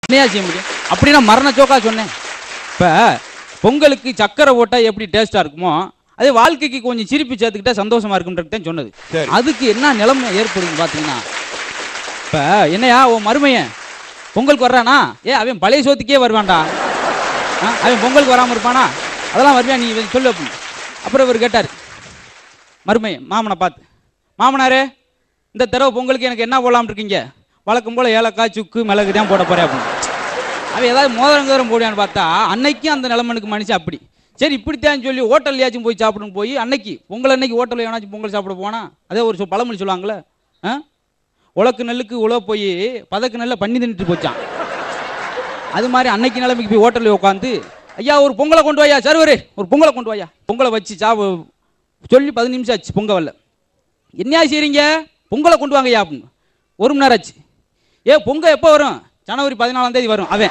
என்னையா செய்ய முடியும் அப்படின்னா மரண ஜோக்கா சொன்னேன் இப்போ பொங்கலுக்கு சக்கரை போட்டா எப்படி டேஸ்டா இருக்குமோ அதே வாழ்க்கைக்கு கொஞ்சம் சிரிப்பு சேர்த்துக்கிட்டா சந்தோஷமா இருக்கும்ன்றது தான் சொன்னது சரி. அதுக்கு என்ன நிலைமை ஏற்படுதுன்னு பார்த்தீங்கன்னா இப்போ என்னையா உன் மருமையன் பொங்கலுக்கு வர்றானா ஏ அவன் பழைய சோத்துக்கே வருவான்டா ஆ, அவன் பொங்கலுக்கு வராமல் இருப்பானா அதெல்லாம் வருவியா நீ இவன் சொல்லு அப்படின்னு அப்புறம் இவர் கேட்டார் மருமையன் மாமனை பார்த்து மாமனாரே இந்த தடவை பொங்கலுக்கு எனக்கு என்ன போடலாம்னு இருக்கீங்க வழக்கம் போல் ஏலக்காய் சுக்கு மிளகு தான் போட போறேன் அப்படின்னு அவன் ஏதாவது மோதிரங்கோரம் போடுவான்னு பார்த்தா அன்னைக்கும் அந்த நிலமனுக்கு மனுஷன் அப்படி சரி இப்படித்தான் சொல்லி ஹோட்டல்லையாச்சும் போய் சாப்பிடணும் போய் அன்னைக்கு பொங்கல் அன்னைக்கு ஹோட்டலில் எவனாச்சும் பொங்கல் சாப்பிட போனா அதே ஒரு சொல் பழமொழி சொல்லுவாங்களே ஆ உலக்கு நெல்லுக்கு உழவு போய் பதக்கு நெல்லை பண்ணி தின்னுட்டு போச்சான் அது மாதிரி அன்னைக்கு நிலைமைக்கு போய் ஹோட்டலில் உட்காந்து ஐயா ஒரு பொங்கலை கொண்டு வாயா சர்வரு ஒரு பொங்கலை கொண்டு வாயா பொங்கலை வச்சு சாவு சொல்லி பதினஞ்சு நிமிஷம் ஆச்சு பொங்க வரல என்னையா செய்றீங்க பொங்கலை கொண்டு வாங்கய்யா அப்படின்னு ஒரு மணி நேரம் ஆச்சு ஏ பொங்கல் எப்போ வரும் ஜனவரி பதினாலாம் தேதி வரும் அவன்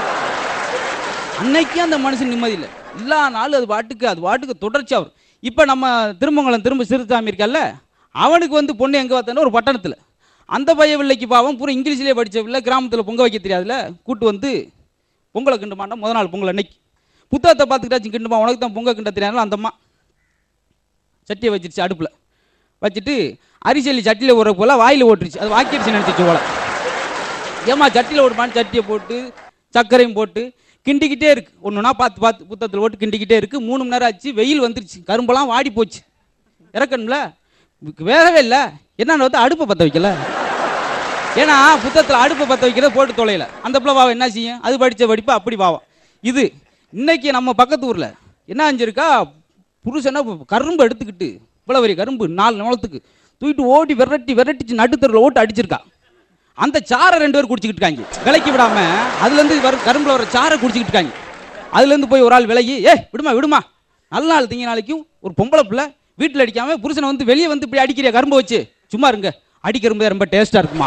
அன்னைக்கு அந்த மனுஷன் நிம்மதி இல்லை எல்லா நாளும் அது பாட்டுக்கு அது பாட்டுக்கு தொடர்ச்சியா வரும் இப்போ நம்ம திருமங்கலம் திரும்ப சிறுசாமி இருக்கல்ல அவனுக்கு வந்து பொண்ணு எங்கே பார்த்தோன்னா ஒரு பட்டணத்தில் அந்த பையன் பிள்ளைக்கு பாவம் பூரா இங்கிலீஷ்லேயே படிச்ச பிள்ளை கிராமத்தில் பொங்க வைக்க தெரியாதுல கூட்டு வந்து பொங்கலை கிண்டு மாட்டான் முத நாள் பொங்கல் அன்னைக்கு புத்தகத்தை பார்த்துக்கிட்டாச்சும் கிண்டுமா உனக்கு தான் பொங்கல் கிண்ட தெரியாதுல அந்த அம்மா சட்டியை வச்சிருச்சு அடுப்பில் வச்சுட்டு அரிசல்லி சட்டியில் ஊற போல வாயில் ஓட்டுருச்சு அது வாக்கிடுச்சு நினச்சிச்சு போல ஏமா சட்டியில் ஓடுமான்னு சட்டியை போட்டு சர்க்கரையும் போட்டு கிண்டிக்கிட்டே இருக்கு ஒன்றுனா பார்த்து பார்த்து புத்தகத்தில் போட்டு கிண்டிக்கிட்டே இருக்கு மூணு மணி நேரம் ஆச்சு வெயில் வந்துருச்சு கரும்பெல்லாம் வாடி போச்சு இறக்கணும்ல இதுக்கு வேகவே இல்லை என்னன்னு வந்து அடுப்பை பற்ற வைக்கல ஏன்னா புத்தகத்தில் அடுப்பை பற்ற வைக்கிறத போட்டு தொலைல அந்த பிள்ளை பாவம் என்ன செய்யும் அது படித்த படிப்பு அப்படி பாவம் இது இன்னைக்கு நம்ம பக்கத்து ஊரில் என்ன செஞ்சிருக்கா புருஷனை கரும்பு எடுத்துக்கிட்டு இவ்வளோ பெரிய கரும்பு நாலு நிலத்துக்கு தூக்கிட்டு ஓடி விரட்டி விரட்டிச்சு நடுத்தரில் ஓட்டு அடிச்சிருக்கா அந்த சாரை ரெண்டு பேர் குடிச்சிக்கிட்டு இருக்காங்க விலைக்கு விடாம அதுலேருந்து வர கரும்புல வர சாரை குடிச்சிக்கிட்டு இருக்காங்க அதுலேருந்து போய் ஒரு ஆள் விலகி ஏ விடுமா விடுமா நல்ல நாள் திங்க நாளைக்கும் ஒரு பொம்பளை பிள்ளை வீட்டில் அடிக்காம புருஷனை வந்து வெளியே வந்து இப்படி அடிக்கிறிய கரும்பு வச்சு சும்மா இருங்க அடிக்கரும்பு ரொம்ப டேஸ்ட்டாக இருக்குமா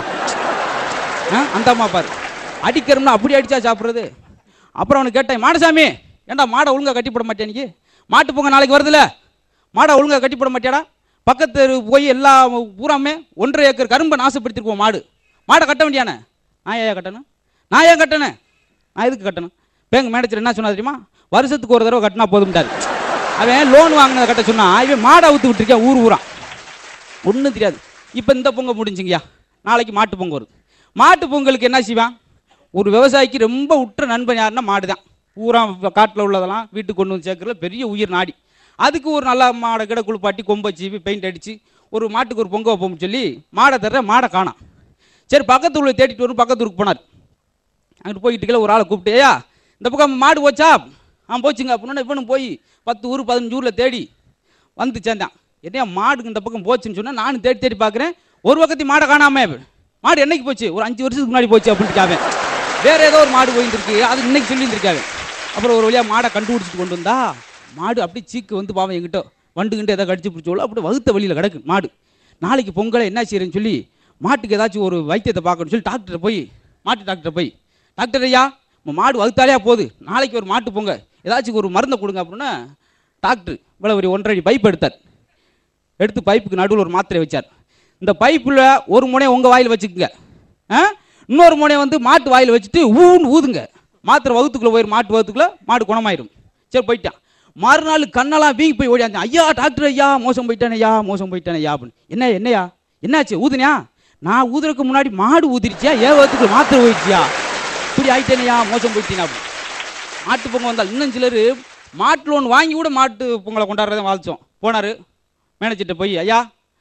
ஆ, அந்த அம்மா பாரு அடிக்கிறோம்னா அப்படி அடிச்சா சாப்பிட்றது அப்புறம் அவனுக்கு கேட்டேன் மாடசாமி ஏன்டா மாடை ஒழுங்கா கட்டி போட மாட்டேன் நீ மாட்டு பொங்க நாளைக்கு வருதுல மாடை ஒழுங்கா கட்டி போட மாட்டியாடா பக்கத்து தெரு போய் எல்லா பூராமே ஒன்றரை ஏக்கர் கரும்பை நாசப்படுத்திருக்கோம் மாடு மாடை கட்ட வேண்டியானே நான் ஏன் கட்டணும் நான் ஏன் கட்டணும் நான் எதுக்கு கட்டணும் பேங்க் மேனேஜர் என்ன சொன்னா தெரியுமா வருஷத்துக்கு ஒரு தடவை கட்டினா போதும்ட்டாரு அவன் லோன் வாங்கினதை கட்ட சொன்னா இவன் மாடை அவுத்து விட்டுருக்கேன் ஊர் ஊரா ஒன்றும் தெரியாது இப்போ இந்த பொங்கல் முடிஞ்சுங்கய்யா நாளைக்கு மாட்டு பொங்கல் வருது மாட்டு பொங்கலுக்கு என்ன செய்வான் ஒரு விவசாயிக்கு ரொம்ப உற்ற நண்பன் யாருன்னா மாடு தான் பூரா காட்டில் உள்ளதெல்லாம் வீட்டுக்கு கொண்டு வந்து சேர்க்கறதுல பெரிய உயிர் நாடி அதுக்கு ஒரு நல்ல மாடை கிட குளிப்பாட்டி கொம்பை சீவி பெயிண்ட் அடித்து ஒரு மாட்டுக்கு ஒரு பொங்க வைப்போம்னு சொல்லி மாடை தர்ற மாடை காணாம் சரி பக்கத்து ஊரில் தேடிட்டு வரும் பக்கத்து ஊருக்கு போனார் அங்கிட்டு போய்கிட்டு இருக்கல ஒரு ஆளை கூப்பிட்டு ஏயா இந்த பக்கம் மாடு போச்சா ஆ போச்சுங்க அப்படின்னா இவனும் போய் பத்து ஊர் பதினஞ்சு ஊரில் தேடி வந்து சேர்ந்தான் என்னையா மாடுக்கு இந்த பக்கம் போச்சுன்னு சொன்னா நானும் தேடி தேடி பார்க்குறேன் ஒரு பக்கத்து மாடை காணாம மாடு என்னைக்கு போச்சு ஒரு அஞ்சு வருஷத்துக்கு முன்னாடி போச்சு அப்படின்ட்டு வேற ஏதோ ஒரு மாடு போயிருந்துருக்கு அது இன்னைக்கு சொல்லியிருந்திருக்காங்க அப்புறம் ஒரு வழியாக மாடை கண்டுபிடிச்சிட்டு கொண்டு வந்தா மாடு அப்படியே சீக்கு வந்து பாவம் எங்கிட்ட வண்டுகிட்ட ஏதோ கடிச்சு பிடிச்சோளோ அப்படி வகுத்த வழியில் கிடக்கு மாடு நாளைக்கு பொங்கலை என்ன செய்யறேன்னு சொல்லி மாட்டுக்கு ஏதாச்சும் ஒரு வைத்தியத்தை பார்க்கணும்னு சொல்லி டாக்டரை போய் மாட்டு டாக்டர் போய் டாக்டர் ஐயா உங்க மாடு வகுத்தாலே போகுது நாளைக்கு ஒரு மாட்டு பொங்க ஏதாச்சும் ஒரு மருந்தை கொடுங்க அப்படின்னா டாக்டர் இவ்வளோ ஒரு ஒன்றரை அடி பைப் எடுத்தார் எடுத்து பைப்புக்கு நடுவில் ஒரு மாத்திரை வச்சார் இந்த பைப்பில் ஒரு முனையை உங்கள் வாயில் வச்சுக்கோங்க ஆ இன்னொரு முனையை வந்து மாட்டு வாயில் வச்சுட்டு ஊன்னு ஊதுங்க மாத்திரை வகுத்துக்குள்ளே போயிடும் மாட்டு வகுத்துக்குள்ளே மாடு குணமாயிரும் சரி போயிட்டான் மறுநாள் கண்ணெல்லாம் வீங்கி போய் ஓடியாந்தான் ஐயா டாக்டர் ஐயா மோசம் போயிட்டானே ஐயா மோசம் போயிட்டானே ஐயா அப்படின்னு என்ன என்னையா என்னாச்சு ஊதுனியா நான் ஊதுறதுக்கு முன்னாடி மாடு ஊதிருச்சியா ஏன் வகுத்துக்குள்ள மாத்திரை போயிடுச்சியா இப்படி ஆயிட்டேனையா மோசம் போயிட்டேனா அப்படின்னு மாட்டு பொங்கல் வந்தால் இன்னும் சிலர் மாட்டு லோன் வாங்கி கூட மாட்டு பொங்கலை கொண்டாடுறதை வாழ்த்தோம் போனார் மேனேஜர்கிட்ட போய் ஐயா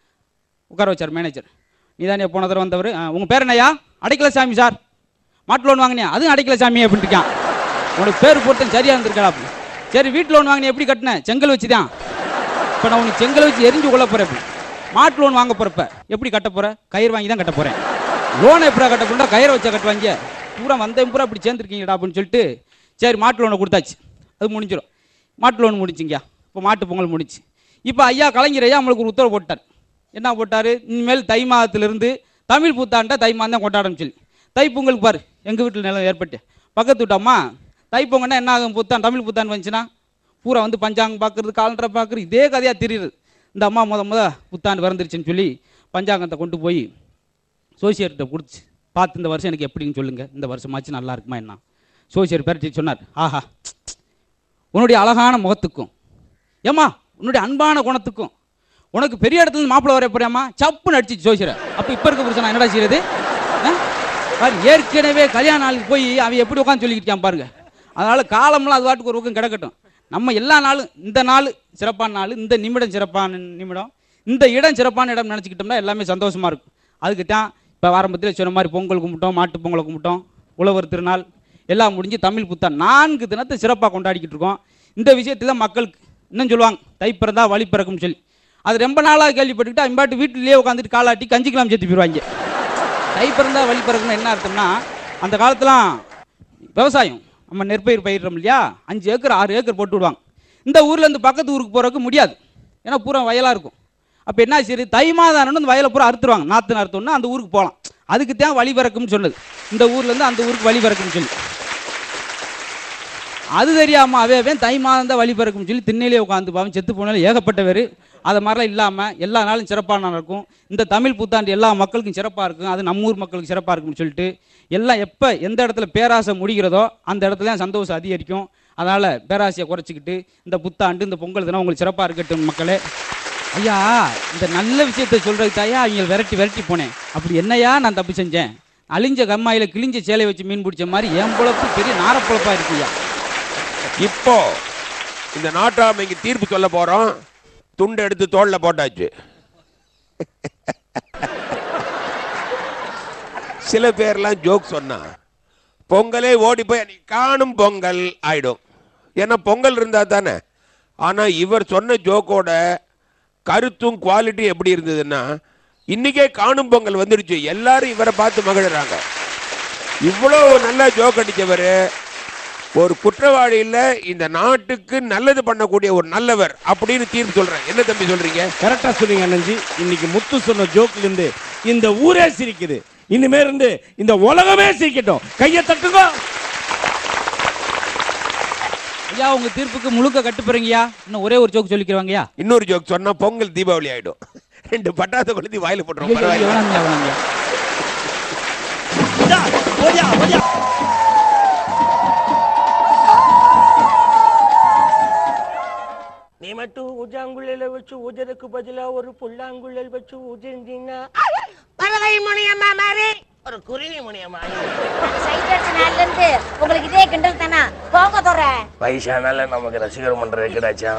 உட்கார வச்சார் மேனேஜர் நீ தானே போன தடவை வந்தவர் உங்கள் பேர் என்னய்யா அடைக்கல சாமி சார் மாட்டு லோன் வாங்கினியா அதுவும் அடைக்கல சாமி அப்படின்ட்டு இருக்கான் உனக்கு பேர் போட்டேன் சரியாக இருந்திருக்கா அப்படி சரி வீட்டு லோன் வாங்கினே எப்படி கட்டினேன் செங்கல் வச்சு தான் இப்போ நான் உனக்கு செங்கல் வச்சு எரிஞ்சு கொள்ள போகிறேன் அப்படி மாட்டு லோன் வாங்க போகிறப்ப எப்படி கட்ட போற கயிறு வாங்கி தான் கட்ட போகிறேன் லோனை எப்படா கட்ட போறா கயிறை வச்சா கட்டுவாங்க பூரா வந்தேன் பூரா இப்படி சேர்ந்துருக்கீங்கடா அப்படின்னு சொல்லிட்டு சரி மாட்டு லோனை கொடுத்தாச்சு அது முடிஞ்சிடும் மாட்டு லோன் முடிஞ்சுங்கய்யா இப்போ மாட்டு பொங்கல் முடிச்சு இப்போ ஐயா கலைஞர் ஐயா நம்மளுக்கு ஒரு உத்தரவு போட்டார் என்ன போட்டார் இனிமேல் தை மாதத்திலிருந்து தமிழ் புத்தாண்டை தை மாதம் தான் கொண்டாடணும் சொல்லி தை பொங்கலுக்கு பாரு எங்கள் வீட்டில் நிலம் ஏற்பட்டு பக்கத்து வீட்டம்மா தை பொங்கல்னா என்ன ஆகும் புத்தான் தமிழ் புத்தான் வந்துச்சுன்னா பூரா வந்து பஞ்சாங்கம் பார்க்குறது காலண்டரை பார்க்குறது இதே கதையாக தெரியுது இந்த அம்மா முத முத புத்தாண்டு பிறந்துருச்சுன்னு சொல்லி பஞ்சாங்கத்தை கொண்டு போய் சோசியர்கிட்ட கொடுத்துச்சு பார்த்து இந்த வருஷம் எனக்கு எப்படின்னு சொல்லுங்க இந்த வருஷமாச்சு நல்லா இருக்குமா என்ன சோசியர் பேரட்டி சொன்னார் ஆஹா உன்னுடைய அழகான முகத்துக்கும் ஏம்மா உன்னுடைய அன்பான குணத்துக்கும் உனக்கு பெரிய இடத்துல இருந்து மாப்பிள்ளை வர போறியாம்மா சப்புன்னு அடிச்சு சோசியரை அப்போ இப்போ இருக்க புருஷன் நான் என்னடா செய்யறது ஆ? பாரு ஏற்கனவே கல்யாண நாளுக்கு போய் அவன் எப்படி உட்காந்து சொல்லிக்கிட்டான் பாருங்க அதனால காலம்லாம் அது வாட்டுக்கு ஒரு பக்கம் கிடக்கட்டும் நம்ம எல்லா நாளும் இந்த நாள் சிறப்பான நாள் இந்த நிமிடம் சிறப்பான நிமிடம் இந்த இடம் சிறப்பான இடம் நினச்சிக்கிட்டோம்னா எல்லாமே சந்தோஷமா இருக்கும் அதுக்கு தான் இப்போ ஆரம்பத்தில் சொன்ன மாதிரி பொங்கல் கும்பிட்டோம் மாட்டு பொங்கலை கும்பிட்டோம் உழவர் திருநாள் எல்லாம் முடிஞ்சு தமிழ் புத்தாண்டு நான்கு தினத்தை சிறப்பாக கொண்டாடிக்கிட்டு இருக்கோம் இந்த விஷயத்தில் மக்களுக்கு இன்னும் சொல்லுவாங்க தை பிறந்தா வழி பிறக்கும்னு சொல்லி அது ரொம்ப நாளாக கேள்விப்பட்டுக்கிட்டு அம்பாட்டு வீட்டிலேயே உட்காந்துட்டு காலாட்டி கஞ்சிக்கலாம் சேர்த்து போயிடுவாங்க தை பிறந்தா வழி பிறக்கணும் என்ன அர்த்தம்னா அந்த காலத்துலாம் விவசாயம் நம்ம நெற்பயிர் பயிரிடுறோம் இல்லையா அஞ்சு ஏக்கர் ஆறு ஏக்கர் போட்டு விடுவாங்க இந்த ஊர்ல இருந்து பக்கத்து ஊருக்கு போறதுக்கு முடியாது ஏன்னா பூரா வயலாக இருக்கும் அப்போ என்ன சரி தை மாதம் அந்த வயலை பூரா அறுத்துருவாங்க நாற்று அறுத்தோன்னா அந்த ஊருக்கு போகலாம் அதுக்கு தான் வழி பிறக்கும்னு சொன்னது இந்த ஊர்லேருந்து அந்த ஊருக்கு வழி பிறக்கும்னு சொல்லி அது தெரியாம அவே தை மாதம் தான் வழி பிறக்கும்னு சொல்லி திண்ணையிலே உட்காந்து பாவம் செத்து போனாலும் ஏகப்பட்டவர் அது மாதிரிலாம் இல்லாமல் எல்லா நாளும் சிறப்பாக நடக்கும் இந்த தமிழ் புத்தாண்டு எல்லா மக்களுக்கும் சிறப்பாக இருக்கும் அது நம்ம ஊர் மக்களுக்கு சிறப்பாக இருக்கும்னு சொல்லிட்டு எல்லாம் எப்போ எந்த இடத்துல பேராசை முடிகிறதோ அந்த இடத்துல சந்தோஷம் அதிகரிக்கும் அதனால் பேராசையை குறைச்சிக்கிட்டு இந்த புத்தாண்டு இந்த பொங்கல் தினம் உங்களுக்கு சிறப்பாக இருக்கட்டும் மக்களே ஐயா இந்த நல்ல விஷயத்தை சொல்றதுக்கு தாயா அவங்க விரட்டி விரட்டி போனேன் அப்படி என்னையா நான் தப்பு செஞ்சேன் அழிஞ்ச கம்மாயில கிழிஞ்ச சேலை வச்சு மீன் பிடிச்ச மாதிரி என் பொழப்பு பெரிய நாரப்பொழப்பா இருக்குய்யா இப்போ இந்த நாட்டாமைக்கு தீர்ப்பு சொல்ல போறோம் துண்டு எடுத்து தோல்ல போட்டாச்சு சில பேர்லாம் ஜோக் சொன்னா பொங்கலே ஓடி போய் அன்னைக்கு காணும் பொங்கல் ஆயிடும் ஏன்னா பொங்கல் இருந்தா தானே ஆனா இவர் சொன்ன ஜோக்கோட கருத்தும் குவாலிட்டி எப்படி இருந்ததுன்னா இன்னைக்கே காணும் பொங்கல் வந்துடுச்சு எல்லாரும் இவரை பார்த்து மகிழறாங்க இவ்வளவு நல்ல ஜோக் அடிச்சவர் ஒரு குற்றவாளி இல்ல இந்த நாட்டுக்கு நல்லது பண்ணக்கூடிய ஒரு நல்லவர் அப்படின்னு தீர்ப்பு சொல்றேன் என்ன தம்பி சொல்றீங்க கரெக்டா சொன்னீங்க அண்ணன்ஜி இன்னைக்கு முத்து சொன்ன ஜோக்ல இருந்து இந்த ஊரே சிரிக்குது இனிமே இருந்து இந்த உலகமே சிரிக்கட்டும் கையை தட்டுங்க ஐயா உங்க தீர்ப்புக்கு முழுக்க கட்டுப்படுறீங்கயா இன்னும் ஒரே ஒரு ஜோக் சொல்லிக்கிறவாங்கயா இன்னொரு ஜோக் சொன்னா பொங்கல் தீபாவளி ஆயிடும் ரெண்டு பட்டாசு கொளுத்தி வாயில போட்டுரும் பரவாயில்ல வேணாங்கய்யா வேணாங்கய்யா இதா, போயா, போயா. நீ மட்டும் ஊஜாங்குழல வச்சு ஊஜருக்கு பதிலா ஒரு புல்லாங்குழல் வச்சு ஊதிருந்தீங்கன்னா பறவை முனியம்மா மாதிரி ஒரு குருவி முனியம்மா சைட் அடிச்ச நாள்ல இருந்து உங்களுக்கு இதே கிண்டல் தானா போங்க தோற வயசானால நமக்கு ரசிகர் மன்ற கிடைச்சா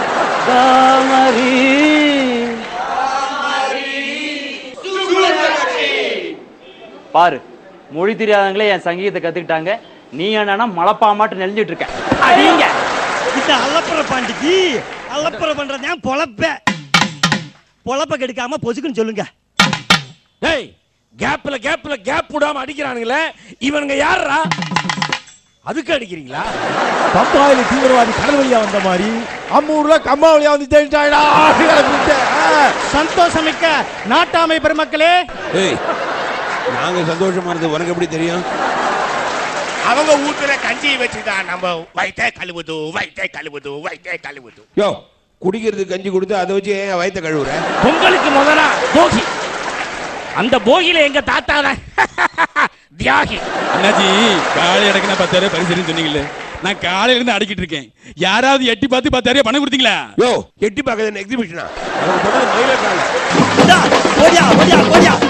பாரு மொழி தெரியாதவங்களே என் சங்கீதத்தை கத்துக்கிட்டாங்க நீ என்னன்னா மலப்பா மாட்டு நெளிஞ்சிட்டு இருக்க அடிங்க இந்த அல்லப்புற பாண்டிக்கு அல்லப்புற பண்றது ஏன் பொழப்ப பொழப்ப கெடுக்காம பொசுக்குன்னு சொல்லுங்க டேய் கேப்ல கேப்ல கேப் விடாம அடிக்கிறானுங்களே இவனுங்க யாரா அதுக்கு அடிக்கிறீங்களா பம்பாயில தீவிரவாதி கடல் வழியா வந்த மாதிரி அம்மூர்ல கம்மா வழியா வந்து தேடிட்டாடா சந்தோஷமிக்க நாட்டாமை பெருமக்களே ஏய் நாங்க சந்தோஷமா இருந்தது உனக்கு எப்படி தெரியும் அவங்க ஊத்துற கஞ்சியை வச்சுதான் நம்ம வயிற்றை கழுவுது வயிற்றை கழுவுது வயிற்றை கழுவுது யோ குடிக்கிறதுக்கு கஞ்சி கொடுத்து அதை வச்சு ஏன் வயத்தை கழுவுற பொங்கலுக்கு முதலா போகி அந்த போகில எங்க தாத்தா தான் தியாகி அண்ணாச்சி காலை அடக்குனா பத்தாயிரம் பரிசுன்னு சொன்னீங்களே நான் காலையில இருந்து அடக்கிட்டு இருக்கேன் யாராவது எட்டி பார்த்து பத்தாயிரம் பணம் கொடுத்தீங்களா யோ எட்டி பார்க்கறது எக்ஸிபிஷனா அவங்க சொன்னது மயில கால போயா போயா போயா